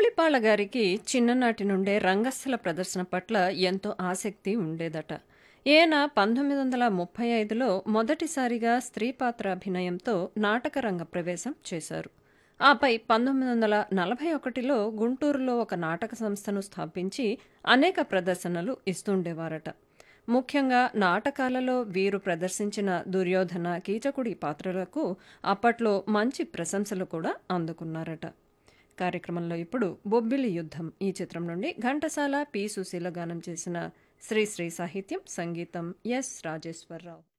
ఉల్లిపాళ్ళ గారికి చిన్ననాటి నుండే రంగస్థల ప్రదర్శన పట్ల ఎంతో ఆసక్తి ఉండేదట ఈయన పంతొమ్మిది వందల ముప్పై ఐదులో మొదటిసారిగా స్త్రీ పాత్ర అభినయంతో నాటకరంగ ప్రవేశం చేశారు ఆపై పంతొమ్మిది వందల నలభై ఒకటిలో గుంటూరులో ఒక నాటక సంస్థను స్థాపించి అనేక ప్రదర్శనలు ఇస్తుండేవారట ముఖ్యంగా నాటకాలలో వీరు ప్రదర్శించిన దుర్యోధన కీచకుడి పాత్రలకు అప్పట్లో మంచి ప్రశంసలు కూడా అందుకున్నారట కార్యక్రమంలో ఇప్పుడు బొబ్బిలి యుద్ధం ఈ చిత్రం నుండి ఘంటసాల పి సుశీల గానం చేసిన శ్రీశ్రీ సాహిత్యం సంగీతం ఎస్ రాజేశ్వరరావు